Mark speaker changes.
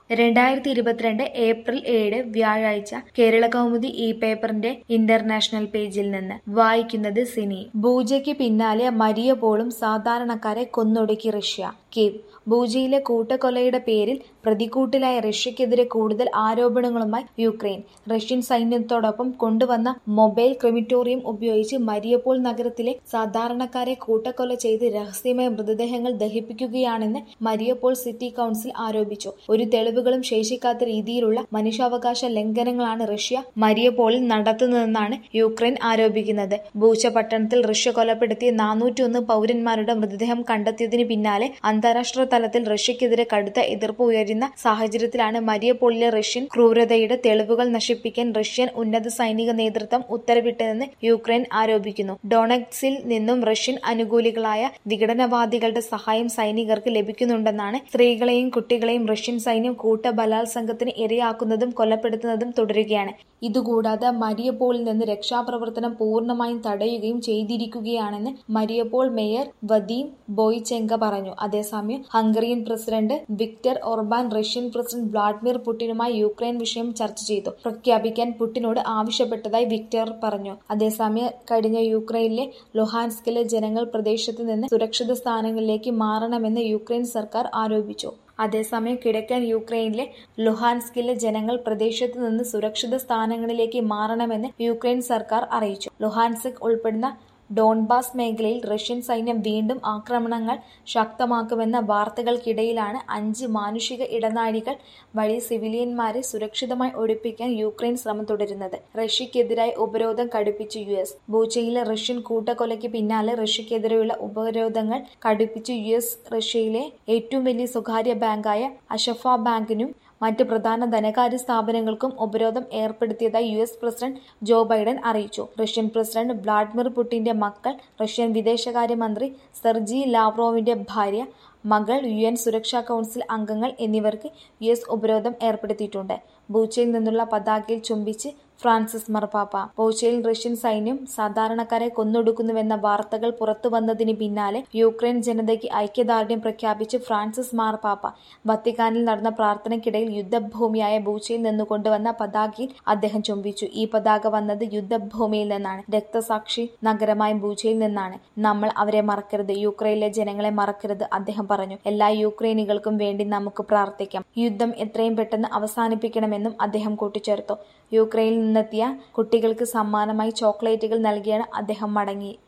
Speaker 1: രണ്ടായിരത്തി ഇരുപത്തിരണ്ട് ഏപ്രിൽ ഏഴ് വ്യാഴാഴ്ച കേരളകൗമുദി ഈ പേപ്പറിന്റെ ഇന്റർനാഷണൽ പേജിൽ നിന്ന് വായിക്കുന്നത് സിനി ബൂജയ്ക്ക് പിന്നാലെ മരിയപോളും സാധാരണക്കാരെ കൊന്നൊടുക്കി റഷ്യ കീവ് ബൂജയിലെ കൂട്ടക്കൊലയുടെ പേരിൽ പ്രതിക്കൂട്ടിലായ റഷ്യക്കെതിരെ കൂടുതൽ ആരോപണങ്ങളുമായി യുക്രൈൻ റഷ്യൻ സൈന്യത്തോടൊപ്പം കൊണ്ടുവന്ന മൊബൈൽ ക്രിമിറ്റോറിയം ഉപയോഗിച്ച് മരിയപോൾ നഗരത്തിലെ സാധാരണക്കാരെ കൂട്ടക്കൊല ചെയ്ത് രഹസ്യമായ മൃതദേഹങ്ങൾ ദഹിപ്പിക്കുകയാണെന്ന് മരിയപോൾ സിറ്റി കൗൺസിൽ ആരോപിച്ചു ഒരു തെളിവുകളും ശേഷിക്കാത്ത രീതിയിലുള്ള മനുഷ്യാവകാശ ലംഘനങ്ങളാണ് റഷ്യ മരിയപോളിൽ നടത്തുന്നതെന്നാണ് യുക്രൈൻ ആരോപിക്കുന്നത് ബൂച്ച പട്ടണത്തിൽ റഷ്യ കൊലപ്പെടുത്തിയ നാനൂറ്റിയൊന്ന് പൗരന്മാരുടെ മൃതദേഹം കണ്ടെത്തിയതിന് പിന്നാലെ അന്താരാഷ്ട്ര തലത്തിൽ റഷ്യക്കെതിരെ കടുത്ത എതിർപ്പ് ഉയരുന്ന സാഹചര്യത്തിലാണ് മരിയപോളിലെ റഷ്യൻ ക്രൂരതയുടെ തെളിവുകൾ നശിപ്പിക്കാൻ റഷ്യൻ ഉന്നത സൈനിക നേതൃത്വം ഉത്തരവിട്ടതെന്ന് യുക്രൈൻ ആരോപിക്കുന്നു ഡൊണക്സിൽ നിന്നും റഷ്യൻ അനുകൂലികളായ വിഘടനവാദികളുടെ സഹായം സൈനികർക്ക് ലഭിക്കുന്നുണ്ടെന്നാണ് സ്ത്രീകളെയും കുട്ടികളെയും റഷ്യൻ സൈന്യം കൂട്ട ബലാത്സംഗത്തിന് ഇരയാക്കുന്നതും കൊലപ്പെടുത്തുന്നതും തുടരുകയാണ് ഇതുകൂടാതെ മരിയപോളിൽ നിന്ന് രക്ഷാപ്രവർത്തനം പൂർണ്ണമായും തടയുകയും ചെയ്തിരിക്കുകയാണെന്ന് മരിയപോൾ മേയർ വദീം ബോയ്ചെങ്ക പറഞ്ഞു അതേസമയം Hungarian president Viktor Orban Russian president Vladimir പുടിനുമായി യുക്രൈൻ വിഷയം ചർച്ച ചെയ്തു പ്രഖ്യാപിക്കാൻ പുടിനോട് ആവശ്യപ്പെട്ടതായി വിക്ടർ പറഞ്ഞു അതേസമയം കഴിഞ്ഞ യുക്രൈനിലെ ലൊഹാൻസ്കിലെ ജനങ്ങൾ പ്രദേശത്ത് നിന്ന് സുരക്ഷിത സ്ഥാനങ്ങളിലേക്ക് മാറണമെന്ന് യുക്രൈൻ സർക്കാർ ആരോപിച്ചു അതേസമയം കിഴക്കൻ യുക്രൈനിലെ ലുഹാൻസ്കിലെ ജനങ്ങൾ പ്രദേശത്ത് നിന്ന് സുരക്ഷിത സ്ഥാനങ്ങളിലേക്ക് മാറണമെന്ന് യുക്രൈൻ സർക്കാർ അറിയിച്ചു ലുഹാൻസ്ക് ഉൾപ്പെടുന്ന ഡോൺബാസ് മേഖലയിൽ റഷ്യൻ സൈന്യം വീണ്ടും ആക്രമണങ്ങൾ ശക്തമാക്കുമെന്ന വാർത്തകൾക്കിടയിലാണ് അഞ്ച് മാനുഷിക ഇടനാഴികൾ വഴി സിവിലിയന്മാരെ സുരക്ഷിതമായി ഒഴിപ്പിക്കാൻ യുക്രൈൻ ശ്രമം തുടരുന്നത് റഷ്യക്കെതിരായി ഉപരോധം കടുപ്പിച്ചു യു എസ് ബൂച്ചയിലെ റഷ്യൻ കൂട്ടക്കൊലയ്ക്ക് പിന്നാലെ റഷ്യക്കെതിരെയുള്ള ഉപരോധങ്ങൾ കടുപ്പിച്ചു യു എസ് റഷ്യയിലെ ഏറ്റവും വലിയ സ്വകാര്യ ബാങ്കായ അഷഫ ബാങ്കിനും മറ്റ് പ്രധാന ധനകാര്യ സ്ഥാപനങ്ങൾക്കും ഉപരോധം ഏർപ്പെടുത്തിയതായി U S president Joe Biden അറിയിച്ചു റഷ്യൻ പ്രസിഡന്റ് വ്ളാഡിമിർ പുടിന്റെ മക്കൾ റഷ്യൻ വിദേശകാര്യമന്ത്രി സെർജി ലാവ്റോവിന്റെ ഭാര്യ മകൾ യു എൻ സുരക്ഷാ കൗൺസിൽ അംഗങ്ങൾ എന്നിവർക്ക് യു എസ് ഉപരോധം ഏർപ്പെടുത്തിയിട്ടുണ്ട് ബൂച്ചയിൽ നിന്നുള്ള പതാകയിൽ ചുംബിച്ച് ഫ്രാൻസിസ് മർപ്പാപ്പ ബൂച്ചയിൽ റഷ്യൻ സൈന്യം സാധാരണക്കാരെ കൊന്നൊടുക്കുന്നുവെന്ന വാർത്തകൾ പുറത്തു വന്നതിന് പിന്നാലെ യുക്രൈൻ ജനതയ്ക്ക് ഐക്യദാർഢ്യം പ്രഖ്യാപിച്ച് ഫ്രാൻസിസ് മാർപ്പാപ്പ വത്തിക്കാനിൽ നടന്ന പ്രാർത്ഥനയ്ക്കിടയിൽ യുദ്ധഭൂമിയായ ബൂച്ചയിൽ നിന്ന് കൊണ്ടുവന്ന പതാകയിൽ അദ്ദേഹം ചുംബിച്ചു ഈ പതാക വന്നത് യുദ്ധഭൂമിയിൽ നിന്നാണ് രക്തസാക്ഷി നഗരമായ ബൂച്ചയിൽ നിന്നാണ് നമ്മൾ അവരെ മറക്കരുത് യുക്രൈനിലെ ജനങ്ങളെ മറക്കരുത് അദ്ദേഹം പറഞ്ഞു എല്ലാ യുക്രൈനികൾക്കും വേണ്ടി നമുക്ക് പ്രാർത്ഥിക്കാം യുദ്ധം എത്രയും പെട്ടെന്ന് അവസാനിപ്പിക്കണമെന്നും അദ്ദേഹം കൂട്ടിച്ചേർത്തു യുക്രൈനിൽ നിന്നെത്തിയ കുട്ടികൾക്ക് സമ്മാനമായി ചോക്ലേറ്റുകൾ നൽകിയാണ് അദ്ദേഹം മടങ്ങി